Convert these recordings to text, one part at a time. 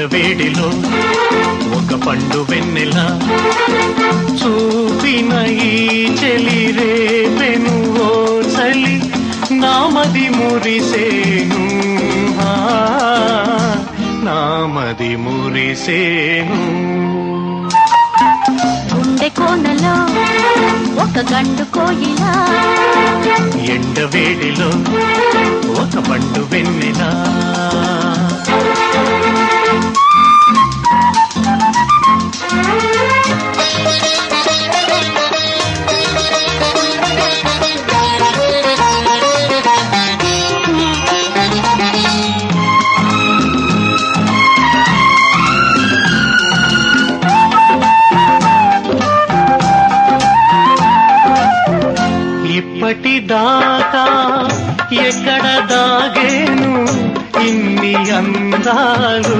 ఎండవేడిలో ఒక పండు వెన్నెల చూపిన ఈ చెలి రేపెను ఓ చలి నామది మురిసేను ఆ, నామది మురిసేను గుండె కోనలో ఒక గండు కోయిలా ఎండవేడిలో ఒక పండు వెన్నెల ఇప్పటిదాకా ఎక్కడ దాగేను ఇన్ని అందాలు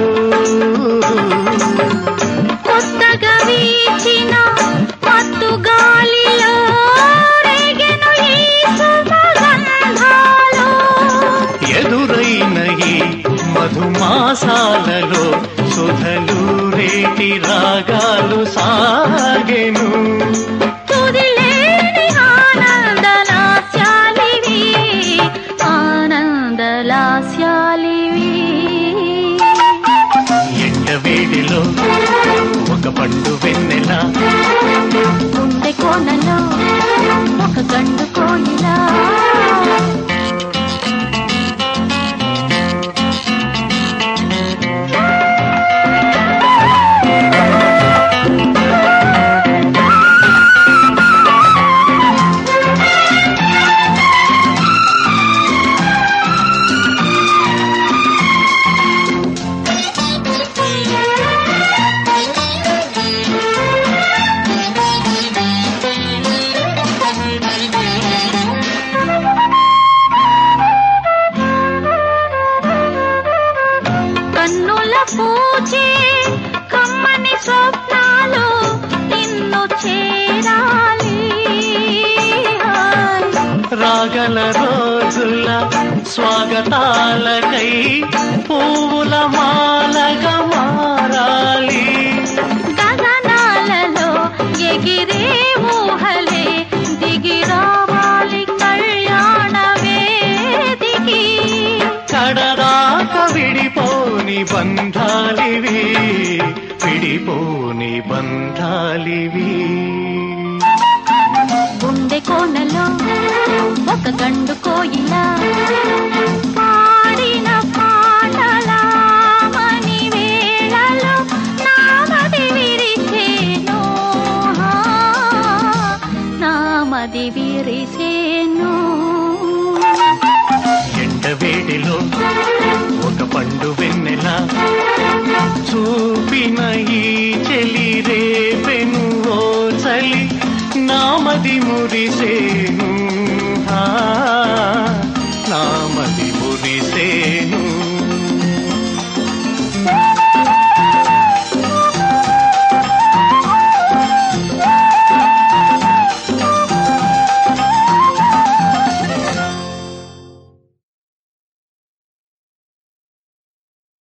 కొత్తగా వీచిన మత్తు గాలిలో రేగెను ఈ సుమగంధాలు ఎదురైన ఈ మధుమాసాలలో సుధలు రేటి రాగాలు సాగెను తుదిలేని ఆనందలాస్యాలివి ఆనందలాస్యాలివి ఎండవేడిలో ఒక పండు వెన్నెల గుండె కోనలో ఒక గండు కోయిలా కన్నుల పూచే కమ్మని స్వప్నాలు నిన్ను చేరాలి హాయ్. రాగల రోజుల స్వాగతాలకై పువ్వుల మాలగా మారాలి గగనాలలో ఎగిరే ఊహలే దిగి రావాలి కళ్యాణ వేదికి కడదాక విడిపోని బంధాలివి విడిపోని బంధాలివి గుండె కోనలో ఒక గండు కోయిలా పాడిన పాటల మణి వేళలో నామది విరిసేను హా, నామది విరిసేను ఎండవేడిలో ఒక పండు వెన్నెల చూపిన ఈ చెలి రేపెను ఓ చలి నామది మురిసేను ఆ, నామది